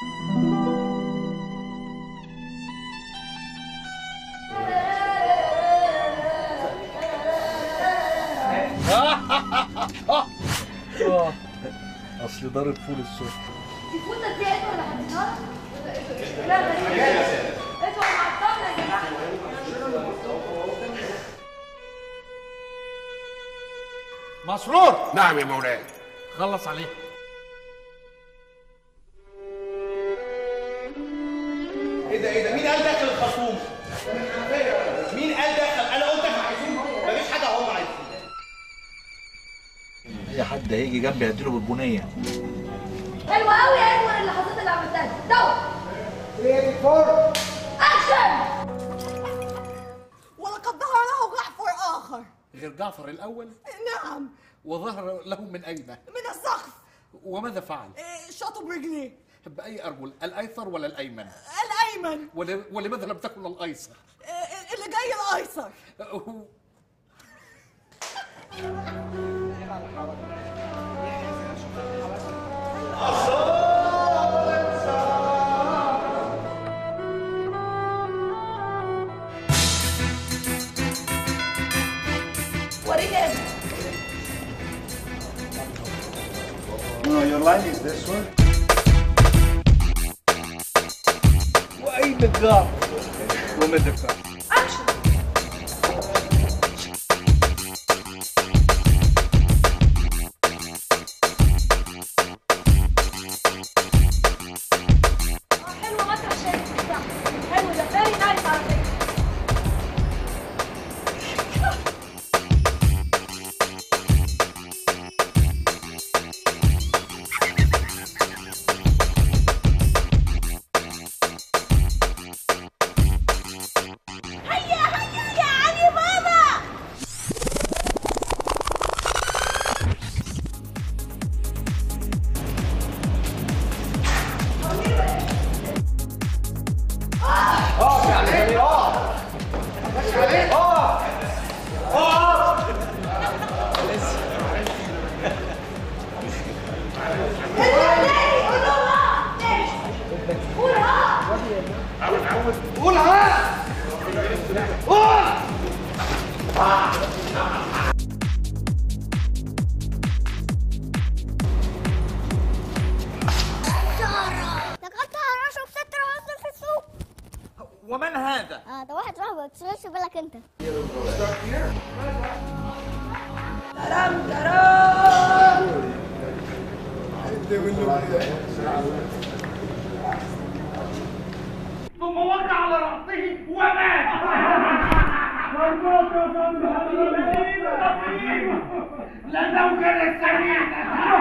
آه. اصل ضارب فول الصبح الفوطه دي انتوا اللي حاطينها لا غريبه انتوا اللي حاطينها يا جماعه مسرور نعم يا مولاي خلص عليه ايه ده ايه ده مين قال داخل الخرطوم مين قال داخل انا قلت احنا عايزين مفيش حاجه هم عايزين اي حد هيجي جنبي هديله بالبنيه حلوه قوي يا انور اللحظات اللي عملتها دي دور اكشن ولقد ظهر له جعفر آخر غير جعفر الأول نعم وظهر له من أين من السقف وماذا فعل إيه، شاطوا برجليه بأي أرجل الأيسر ولا الأيمن الأيمن ول- ولماذا لم تكن الأيسر إيه، اللي جاي الأيسر وريني اسمك your line is this one واين الجار وماذا فعل اكشن حلوه مسرح شايف صح حلو ده فيري نايس على فكره هيا هيا يا علي بابا لقد رشوا بستر وصل في السوق ومن هذا؟ اه ده واحد رهبة تشغلش بالك انت ترام ترام ثم وقع على راسه ومات لا زوجة للسريع